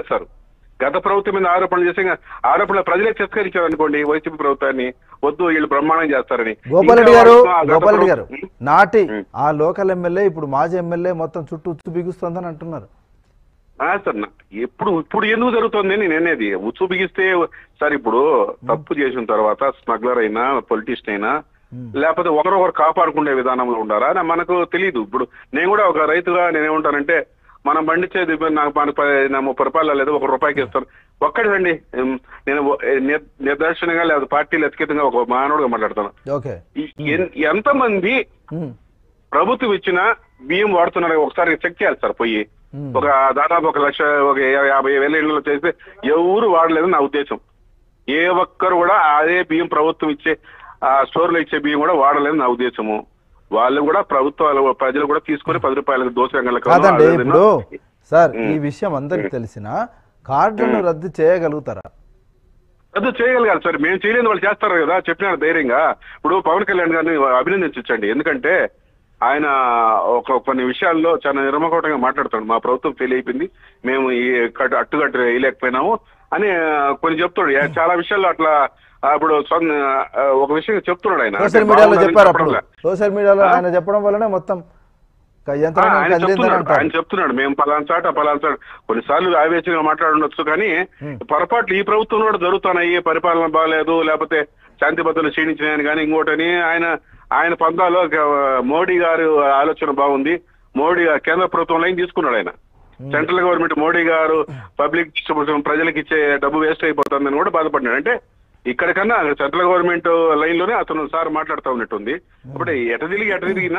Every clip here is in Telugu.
చేస్తారు గత ప్రభుత్వం మీద ఆరోపణలు చేసి ఇంకా ఆరోపణలు ప్రజలే తిరస్కరించారు అనుకోండి వైసీపీ ప్రభుత్వాన్ని వద్దు వీళ్ళు బ్రహ్మాండం చేస్తారని గోపాలరెడ్డి ఇంకా గారు ఆ గత గోపాలరెడ్డి గారు ప్రభుత్వం- నాటి ఉం. ఆ లోకల్ ఎమ్మెల్యే ఇప్పుడు మాజీ ఎమ్మెల్యే మొత్తం చుట్టూ ఉచ్చు బిగుస్తుందని అంటున్నారు ఆ, సార్ నా- ఎప్పుడు ఇప్పుడు ఎందుకు జరుగుతుంది నేను అనేది ఉచ్చు బిగిస్తే సార్ ఇప్పుడు తప్పు చేసిన తర్వాత స్మగ్లర్ అయినా పొలిటీషియన్ అయినా లేకపోతే ఒకరొకరు కాపాడుకునే విధానంలో ఉండారా అని మనకు తెలియదు ఇప్పుడు నేను కూడా ఒక రైతుగా నేనేమంటానంటే మనం పండించేది ఇప్పుడు నాకు మనకు ప- నా ముప్పై రూపాయలు లేదు ఒక రూపాయికి ఇస్తాను ఒక్కటిదండి ఉం, నేను ఓ- నిర్- నిర్దాక్షిణ్యంగా లేదా పార్టీలు ఎత్తికేతంగా ఒక మానవుడుగా మాట్లాడతాను ఓకే ఈ- ఎన్- ఎంతమంది ఉం. ప్రభుత్వం ఇచ్చిన బియ్యం వాడుతున్నారు ఒకసారి చెక్ చేయాలి సార్ పోయి Hmm. ఒక దాదాపు ఒక లక్ష ఒక యా- యాభై వేల ఇళ్ళు చేస్తే ఎవరు వాడలేదు నా ఉద్దేశం ఏ ఒక్కరు కూడా అదే బియ్యం ప్రభుత్వం ఇచ్చే ఆ స్టోర్లో ఇచ్చే బియ్యం కూడా వాడలేదు నా ఉద్దేశము వాళ్ళు కూడా ప్రభుత్వాలు ప్రజలు కూడా తీసుకొని పది రూపాయలకు దోశ కాదండి ఇప్పుడు సార్ ఉం. ఈ విషయం అందరికి తెలిసిన కార్డులను రద్దు చేయగలుగుతారా రద్దు చేయగలగాలి సార్ మేము చేయలేదు వాళ్ళు చేస్తారు కదా చెప్పినారు ధైర్యంగా ఇప్పుడు పవన్ కళ్యాణ్ గారిని అభినందించండి ఎందుకంటే ఆయన ఒక కొన్ని విషయాల్లో చాలా నిర్మకోటంగా మాట్లాడుతాడు మా ప్రభుత్వం ఫెయిల్ అయిపోయింది మేము ఈ కట్టు అట్టుకట్టు వేయలేకపోయినాము అని కొన్ని చెప్తాడు ఏ- చాలా విషయాల్లో అట్లా ఆ, ఇప్పుడు సొంత ఆ, ఒక విషయం చెప్తున్నాడు ఆయన సోషల్ అంటే మీడియాలో బాగుందని చెప్పారు అప్పుడు చెప్పడంలే. సోషల్ మీడియాలో ఆయన చెప్పడం వల్లనే మొత్తం క- ఆ, యంత్రాంగం ఆయన కదిలిందని చెప్తున్నాడు అంటారు ఆయన చెప్తున్నాడు మేము పలానా చాట పలానా చాట కొన్నిసార్లు ఆవేశంగా మాట్లాడుండొచ్చు కానీ పొరపాట్లు ఈ ప్రభుత్వం కూడా జరుగుతున్నాయి పరిపాలన బాగాలేదు లేకపోతే శాంతి భద్రతలు క్షీణించినాయని కానీ ఇంకోటని ఆయన ఆయన పందాలో గ- మోడీ గారు ఆలోచన బాగుంది మోడీ గా- కేంద్ర ప్రభుత్వం లైన్ తీసుకున్నాడు ఆయన సెంట్రల్ గవర్నమెంట్ మోడీ గారు పబ్లిక్ డిస్ట్రిబ్యూషన్ ప్రజలకు ఇచ్చే డబ్బు వేస్ట్ అయిపోతుందని కూడా బాధపడినాడు అంటే ఇక్కడికన్నా సెంట్రల్ గవర్నమెంట్ లైన్ లోనే అతను సార్ మాట్లాడుతూ ఉన్నట్టుంది ఇప్పుడు ఎట తిరిగి ఎట తిరిగినా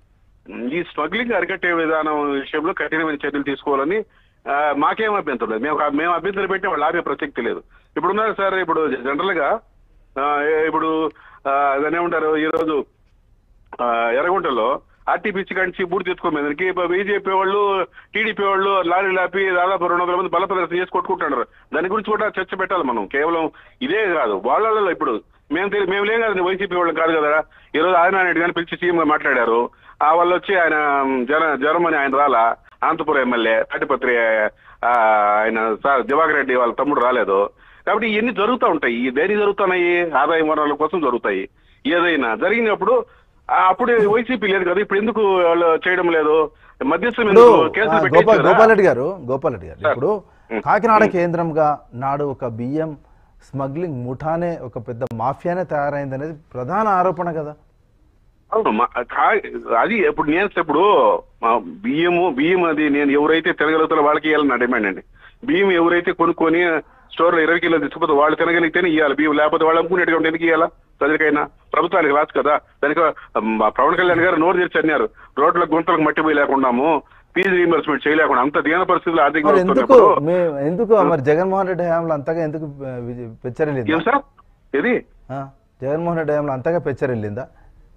ఈ స్మగ్లింగ్ అరికట్టే విధానం విషయంలో కఠినమైన చర్యలు తీసుకోవాలని ఆ, మాకేం అభ్యంతరం లేదు మేము మేము అభ్యంతరం పెట్టిన వాళ్ళు ఆపే ప్రసక్తి లేదు ఇప్పుడు ఉన్నారు సార్ ఇప్పుడు జనరల్ గా ఆ, ఇప్పుడు ఆ, దాన్ని ఏమంటారు ఈ రోజు ఆ, ఎర్రగుంటలో ఆర్టీపీసీ కంచి బూడి తెచ్చుకోమేదానికి బీజేపీ వాళ్ళు టీడీపీ వాళ్ళు లారీ లాపి దాదాపు రెండు వందల మంది బల ప్రదర్శన చేసి కొట్టుకుంటున్నారు దాని గురించి కూడా చర్చ పెట్టాలి మనం కేవలం ఇదే కాదు వాళ్ళలో ఇప్పుడు మేము తెలి- మేము లేం కదండి వైసీపీ వాళ్ళు కాదు కదా ఈ రోజు ఆయన రెడ్డి గారిని పిలిచి సీఎం గా మాట్లాడారు ఆ వాళ్ళు వచ్చి ఆయన జన జర్మనీ ఆయన రాలా అనంతపురం ఎమ్మెల్యే తాటిపత్రి ఆ, ఆయన సార్ దివాకర్ రెడ్డి వాళ్ళ తమ్ముడు రాలేదు కాబట్టి ఇవన్నీ జరుగుతూ ఉంటాయి ఈ దేని జరుగుతున్నాయి ఆదాయ వనరుల కోసం జరుగుతాయి ఏదైనా జరిగినప్పుడు ఆ, అప్పుడు వైసీపీ లేదు కదా ఇప్పుడు ఎందుకు వాళ్ళు చేయడం లేదు మధ్యస్థం ఇప్పుడు ఎందుకు ఆ, కేసులు గోపాల్ పెట్టేసి కదా? గోపాలరెడ్డి గారు గోపాలరెడ్డి గారు సార్. ఇప్పుడు కాకినాడ కేంద్రంగా నాడు ఒక బియ్యం స్మగ్లింగ్ ముఠానే ఒక పెద్ద మాఫియానే తయారైంది అనేది ప్రధాన ఆరోపణ కదా అవును మా- కా- అది ఇప్పుడు నేను ఇప్పుడు మా బియ్యము బియ్యం అది నేను ఎవరైతే తినగలుగుతారో వాళ్ళకి ఇవ్వాలని నా డిమాండ్ అండి బియ్యం ఎవరైతే కొనుక్కొని స్టోర్ లో ఇరవై కిలో తీసుకుపోతే వాళ్ళు తినగలిగితేనే ఇవ్వాలి బియ్యం లేకపోతే వాళ్ళు అమ్ముకునేట్టుగా ఉంటే ఎందుకు ఇవ్వాలా ప్రజలకైనా ప్రభుత్వానికి రాదు కదా దానికి మా పవన్ కళ్యాణ్ గారు నోరు తెరిచి అన్నారు రోడ్ల గుంతలకు మట్టి పోయి లేకుండాము ఫీజు రీంబర్స్మెంట్ చేయలేకుండా అంత దీన పరిస్థితులు ఆర్థిక మరి వ్యవస్థ ఎందుకు ఉన్నప్పుడు మే ఎందుకు మరి జగన్మోహన్ రెడ్డి హయాంలో అంతగా ఎందుకు ఆ, విజ- పెచ్చరిల్లిందా ఏం సార్ ఇది ఆ, జగన్మోహన్ రెడ్డి హయాంలో అంతగా పెచ్చరిల్లిందా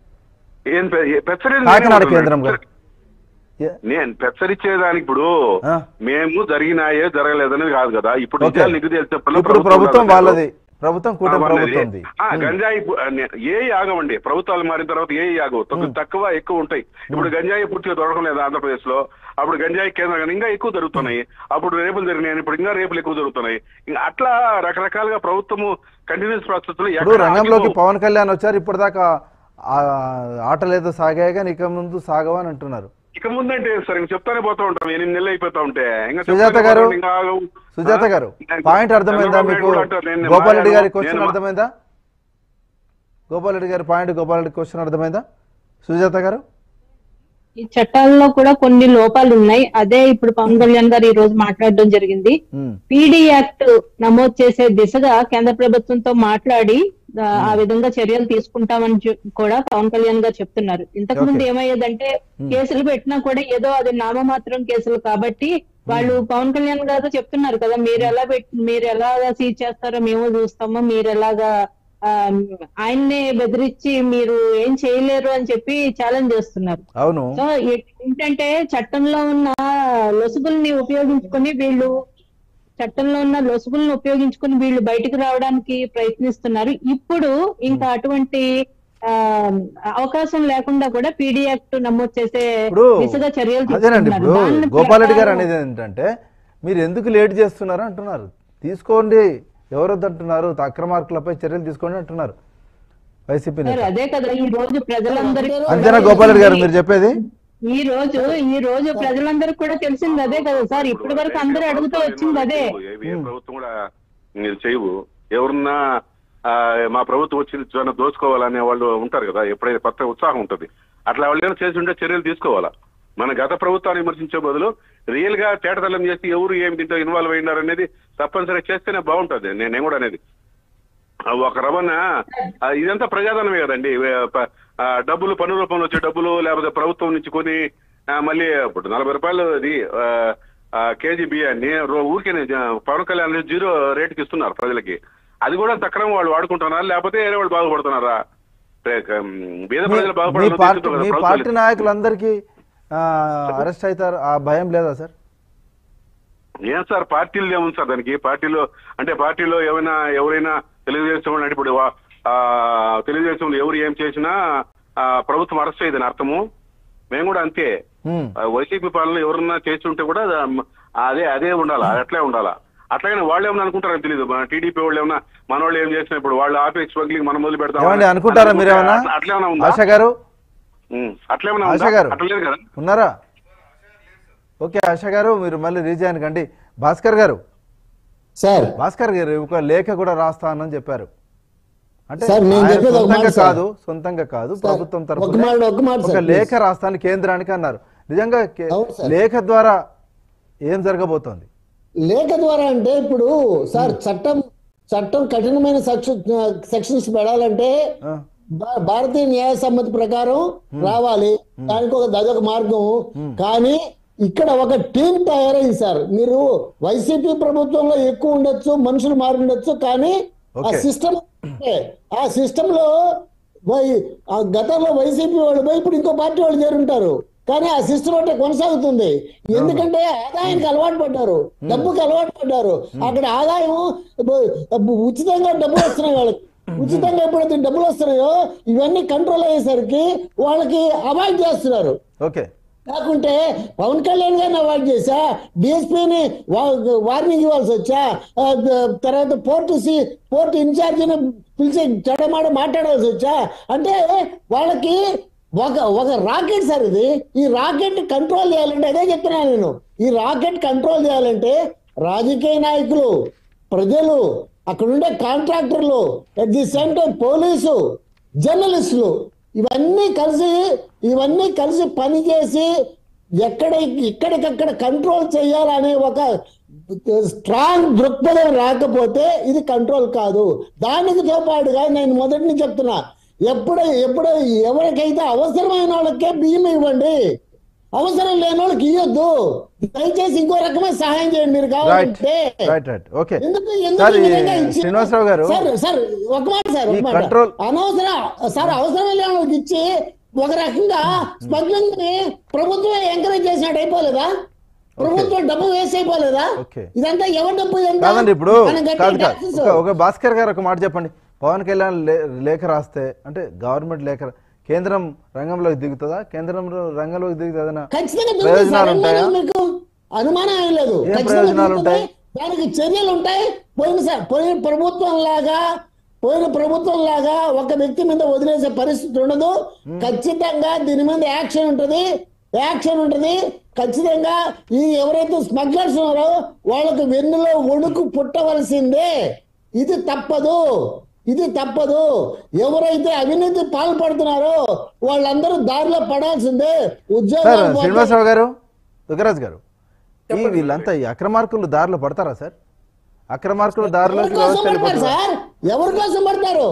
ఏం పె- ఏ- పెచ్చరేది నేనే కాకినాడ ఉంటున్నాను. కేంద్రంగా ఏ- నేను పెచ్చరిచ్చేదానికి ఇప్పుడు ఆ. మేము జరిగినాయే జరగలేదనేది కాదు కదా ఇప్పుడు ఓకే. నిజాలు నిధి తెలిసినప్పుడు ఇప్పుడు ప్రభుత్వం వాళ్ళది ప్రభుత్వం కూటమి ప్రభుత్వంది ఆ, గంజాయి పు- ఆ, నే- ఏ యాగం ప్రభుత్వాలు మారిన తర్వాత ఏ యాగం తక్కువ తక్కువ ఎక్కువ ఉంటాయి ఇప్పుడు గంజాయి పూర్తిగా దొరకడం లేదు ఆంధ్రప్రదేశ్ లో అప్పుడు గంజాయి కేంద్రం ఇంకా ఎక్కువ జరుగుతున్నాయి అప్పుడు రేపులు జరిగినాయి ఇప్పుడు ఇంకా రేపులు ఎక్కువ జరుగుతున్నాయి ఇంకా అట్లా రకరకాలుగా ప్రభుత్వము కంటిన్యూస్ ప్రాసెస్ ఇప్పుడు రంగంలోకి పవన్ కళ్యాణ్ వచ్చారు ఇప్పటిదాకా ఆ ఆటలేదో సాగాయి కానీ ఇక ముందు సాగవా అని అంటున్నారు ఇక ముందంటే సరే ఇంక చెప్తానే పోతా ఉంటాం ఎనిమిది నెలలు అయిపోతా ఉంటే ఇంకా సుజాత చెప్తానే గారు, పోతాం, ఇంకా ఆగవు. సుజాత ఆ? గారు నేను- పాయింట్ అర్థమైందా చంద్రబాబు మీకు నాయుడు కూడా అంటారు, నేను గోపాల్ రెడ్డి గారి మారాను, క్వశ్చన్ నేను మా- అర్థమైందా గోపాల్ రెడ్డి గారి పాయింట్ గోపాల్ రెడ్డి క్వశ్చన్ అర్థమైందా సుజాత గారు ఈ చట్టాల్లో కూడా కొన్ని లోపాలు ఉన్నాయి అదే ఇప్పుడు పవన్ కళ్యాణ్ గారు ఈ రోజు మాట్లాడడం జరిగింది ఉమ్, పీడీ యాక్ట్ నమోదు చేసే దిశగా కేంద్ర ప్రభుత్వంతో మాట్లాడి ఆ, ఆ విధంగా చర్యలు తీసుకుంటామని చె- కూడా పవన్ కళ్యాణ్ గారు చెప్తున్నారు ఇంతకు ముందు Okay. ఏమయ్యేదంటే కేసులు పెట్టినా కూడా ఏదో అది నామమాత్రం కేసులు కాబట్టి వాళ్ళు పవన్ కళ్యాణ్ గారు చెప్తున్నారు కదా మీరు ఎలా పెట్ మీరు ఎలాగా సీజ్ చేస్తారో మేము చూస్తాము మీరు ఎలాగా ఆ, ఆయన్నే బెదిరించి మీరు ఏం చేయలేరు అని చెప్పి ఛాలెంజ్ చేస్తున్నారు అవును సో ఏ- ఏంటంటే చట్టంలో ఉన్న లొసుగుల్ని ఉపయోగించుకొని వీళ్ళు చట్టంలో ఉన్న లొసుగుల్ని ఉపయోగించుకొని వీళ్ళు బయటకు రావడానికి ప్రయత్నిస్తున్నారు ఇప్పుడు ఇంకా అటువంటి ఆ, అవకాశం లేకుండా కూడా పీడీ యాక్ట్ నమోదు చేసే ఇప్పుడు దిశగా చర్యలు అదేనండి తీసుకుంటున్నారు. ఇప్పుడు దాని గోపాల్ రెడ్డి గారు ప్రకారం- అనేది ఏంటంటే మీరు ఎందుకు లేట్ చేస్తున్నారు అంటున్నారు తీసుకోండి ఎవరు వద్దంటున్నారు అక్రమార్కులపై చర్యలు తీసుకోండి అంటున్నారు వైసీపీ సార్ నేత అదే కదా ఈ రోజు ప్రజలందరికీ అంతేనా గోపాల్ గారు మీరు చెప్పేది ఈ రోజు ఈ రోజు ప్రజలందరికీ కూడా తెలిసింది అదే కదా సార్ ఇప్పటి వరకు అందరూ అడుగుతూ వచ్చింది అదే ఏ ఏ ప్రభుత్వం కూడా మీరు చేయవు ఎవరన్నా ఆ, మా ప్రభుత్వం వచ్చి జనం దోచుకోవాలనే వాళ్ళు ఉంటారు కదా ఎప్పుడైతే కొత్త ఉత్సాహం ఉంటుంది అట్లా వాళ్ళు ఏమైనా చేసి ఉంటే చర్యలు తీసుకోవాలా మన గత ప్రభుత్వాన్ని విమర్శించే బదులు రియల్ గా తేటతలం చేసి ఎవరు ఏమి దీంట్లో ఇన్వాల్వ్ అయినారు అనేది తప్పనిసరిగా చేస్తేనే బాగుంటది నేను నేను కూడా అనేది ఆ ఒక రవణ ఆ, ఇదంతా ప్రజాధనమే కదండి వే- ప- ఆ, డబ్బులు పన్ను రూపంలో వచ్చే డబ్బులు లేకపోతే ప్రభుత్వం నుంచి కొని ఆ, మళ్ళీ ఇప్పుడు నలభై రూపాయలు ఇది ఆ, ఆ, కేజీ బియ్యాన్ని రో- ఊరికే పవన్ కళ్యాణ్ జీరో రేటుకి ఇస్తున్నారు ప్రజలకి అది కూడా సక్రమం వాళ్ళు వాడుకుంటున్నారా లేకపోతే వేరే వాళ్ళు బాగుపడుతున్నారా రే- ఉమ్, బీద మీ- ప్రజలు మీ బాగుపడాలని పార్టీ ఉద్దేశంతో కదా మీ ప్రభుత్వాలు పార్టీ నాయకులందరికీ అరెస్ట్ అవుతారు ఆ భయం లేదా సార్ ఏం సార్ పార్టీలు ఏముంది సార్ దానికి పార్టీలో అంటే పార్టీలో ఏమైనా ఎవరైనా తెలుగుదేశం వాళ్ళు అంటే ఇప్పుడు వా- ఆ, తెలుగుదేశంలో ఎవరు ఏం చేసినా ఆ, ప్రభుత్వం అరెస్ట్ చేయదని అర్థము మేము కూడా అంతే హ్మ్. ఆ, వైసీపీ పాలన ఎవరన్నా చేసి ఉంటే కూడా అది- అదే అదే ఉండాలా అది అట్లే ఉండాలా అట్లాగే వాళ్ళు ఏమన్నా అనుకుంటారని తెలియదు మన టీడీపీ వాళ్ళు ఏమన్నా మన వాళ్ళు ఏం చేసినా ఇప్పుడు వాళ్ళు ఆపే స్మగ్లింగ్ మనం మొదలు పెడతాం ఏమండి అనుకుంటారా మీరేమన్నా అట్లేమన్నా ఉందా ఆశ గారు ఉం, అట్లేమన్నా ఆశ ఉందా గారు. అట్లా లేదు కదా ఉన్నారా ఓకే ఆశ గారు మీరు మళ్ళీ రీజాయిన్ కండి భాస్కర్ గారు సార్ భాస్కర్ గారు ఒక లేఖ కూడా రాస్తానని చెప్పారు అంటే సార్, నేను ఆయన చెప్పేది ఒక మాట సొంతంగా సార్. కాదు సొంతంగా కాదు ప్రభుత్వం ఒక తరఫున మాట, ఒక మాట ఒక సార్, లేఖ రాస్తాను కేంద్రానికి అన్నారు నిజంగా కే- అవును సార్. లేఖ ద్వారా ఏం జరగబోతోంది లేఖ ద్వారా అంటే ఇప్పుడు సార్ చట్టం చట్టం కఠినమైన సెక్షన్స్ పెడాలంటే ఆ, భా- భారతీయ న్యాయ సమ్మతి ప్రకారం రావాలి దానికి ఒక అదొక మార్గం కానీ ఇక్కడ ఒక టీం తయారైంది సార్ మీరు వైసీపీ ప్రభుత్వంలో ఎక్కువ ఉండొచ్చు మనుషులు మారి ఉండొచ్చు కానీ ఆ Okay. సిస్టమ్ ఆ సిస్టమ్ లో వై- ఆ గతంలో వైసీపీ వాళ్ళు పోయి ఇప్పుడు ఇంకో పార్టీ వాళ్ళు చేరుంటారు కానీ ఆ సిస్టమ్ అంటే కొనసాగుతుంది ఎందుకంటే ఆదాయానికి అలవాటు పడ్డారు డబ్బుకి అలవాటు పడ్డారు అక్కడ ఆదాయం బ- ఉచితంగా డబ్బులు వస్తున్నాయి వాళ్ళకి ఉచితంగా ఎప్పుడైతే డబ్బులు వస్తున్నాయో ఇవన్నీ కంట్రోల్ అయ్యేసరికి వాళ్ళకి అవాయిడ్ చేస్తున్నారు ఓకే కాకుంటే పవన్ కళ్యాణ్ గారిని అవాయిడ్ చేశా డిఎస్పీని వార్నింగ్ ఇవ్వాల్సి వచ్చా ఆ, ద- తర్వాత పోర్టు సి పోర్టు ఇన్ఛార్జిని పిలిచి చెడమాడ మాట్లాడాల్సి వచ్చా అంటే వాళ్ళకి ఒక ఒక రాకెట్ సార్ ఇది ఈ రాకెట్ కంట్రోల్ చేయాలంటే అదే చెప్తున్నాను నేను ఈ రాకెట్ కంట్రోల్ చేయాలంటే రాజకీయ నాయకులు ప్రజలు అక్కడ ఉండే కాంట్రాక్టర్లు at the same time police జర్నలిస్టులు ఇవన్నీ కలిసి ఇవన్నీ కలిసి పనిచేసి ఎక్కడ ఇక్కడికక్కడ కంట్రోల్ చేయాలనే ఒక స్ట్రాంగ్ దృక్పథం రాకపోతే ఇది కంట్రోల్ కాదు దానికి పాటుగా నేను మొదటి నుంచి చెప్తున్నా ఎప్పుడు ఎప్పుడు ఎవరికైతే అవసరమైన వాళ్ళకే బియ్యం ఇవ్వండి అవసరం లేని వాళ్ళకి ఇవ్వద్దు దయచేసి ఇంకో రకమైన సహాయం చేయండి మీరు రైట్ కావాలంటే రైట్ రైట్ ఓకే ఎందుకు ఎందుకు సార్ ఈ ఈ విధంగా ఇచ్చి- శ్రీనివాసరావు గారు సార్ సార్ ఒక మాట సార్ ఈ ఒక మాట control- అనవసరం సార్ అవసరం లేని వాళ్ళకి ఇచ్చి ఒక రకంగా స్మగ్లింగ్ ని ప్రభుత్వమే ఎంకరేజ్ చేసినట్టు అయిపోలేదా ప్రభుత్వం డబ్బు వేస్ట్ అయిపోలేదా Okay. ఇదంతా ఎవరి డబ్బు ఇదంతా కాదండి ఇప్పుడు మనం కట్టే కాదు కాదు taxes. ఒక- ఒక భాస్కర్ గారు ఒక మాట చెప్పండి పవన్ కళ్యాణ్ లే- లేఖ రాస్తే అంటే గవర్నమెంట్ లేఖ కేంద్రం రంగంలోకి దిగుతుందా కేంద్రంలో రంగంలోకి దిగుతుందా ఖచ్చితంగా దిగుతుంది ప్రయోజనాలు సార్. ఉంటాయా అనుమానం మీకు అనుమానం ఏం లేదు ఏం ఖచ్చితంగా ప్రయోజనాలు దిగుతుంది. ఉంటాయి? దానికి చర్యలు ఉంటాయి పోయిన సార్ పోయిన ప్రభుత్వం లాగా పోయిన ప్రభుత్వం లాగా ఒక వ్యక్తి మీద వదిలేసే పరిస్థితి ఉండదు ఖచ్చితంగా దీని మీద యాక్షన్ ఉంటది యాక్షన్ ఉంటది ఖచ్చితంగా ఈ ఎవరైతే స్మగ్లర్స్ ఉన్నారో వాళ్ళకు వెన్నులో వణుకు పుట్టవలసిందే ఇది తప్పదు ఇది తప్పదు ఎవరైతే అవినీతి పాల్పడుతున్నారో వాళ్ళందరూ దారిలో పడాల్సిందే సార్ ఉద్యోగాలు పోతాయి. శ్రీనివాసరావు గారు దుగ్గరాజు గారు ఈ వీళ్ళంతా ఈ అక్రమార్కులు దారిలో పడతారా సార్ అక్రమార్కులు దారిలోకి ఎవరి కోసం వ్యవస్థ పడతారు వెళ్ళిపోతుందా? సార్ ఎవరి కోసం పడతారు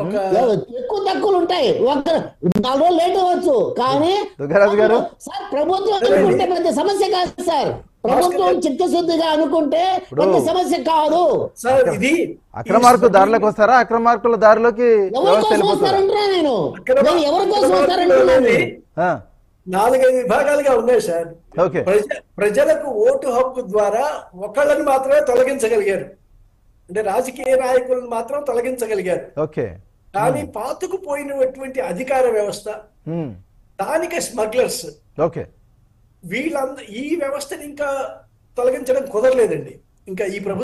ఎవ- ఎక్కువ తక్కువలు ఉంటాయి ఒక్క నాలుగు రోజులు లేట్ అవ్వచ్చు కానీ దుగ్గరాజు గారు? సార్ ప్రభుత్వం అనుకుంటే పెద్ద సమస్య కాదు సార్ ప్రభుత్వం చిత్తశుద్ధిగా అనుకుంటే పెద్ద సమస్య కాదు సార్ ఇది అక్రమార్కులు దారిలోకి వస్తారా అక్రమార్కుల దారిలోకి ఎవరి వ్యవస్థ కోసం వెళ్ళిపోతారా వస్తారంటున్నా నేను అక్రమ- నేను ఎవరి కోసం అక్రమార్కులు వస్తారంటున్నాను అనేది ఆ, నాలుగైదు విభాగాలుగా ఉన్నాయి సార్ ఓకే ప్రజ ప్రజలకు ఓటు హక్కు ద్వారా ఒకళ్ళని మాత్రమే తొలగించగలిగారు అంటే రాజకీయ నాయకులను మాత్రం తొలగించగలిగారు ఓకే కానీ పాతుకుపోయినటువంటి అధికార వ్యవస్థ ఉమ్, స్థానిక స్మగ్లర్స్ ఓకే వీళ్ళంద ఈ వ్యవస్థని ఇంకా తొలగించడం కుదరలేదండి ఇంకా ఈ ప్రభుత్వం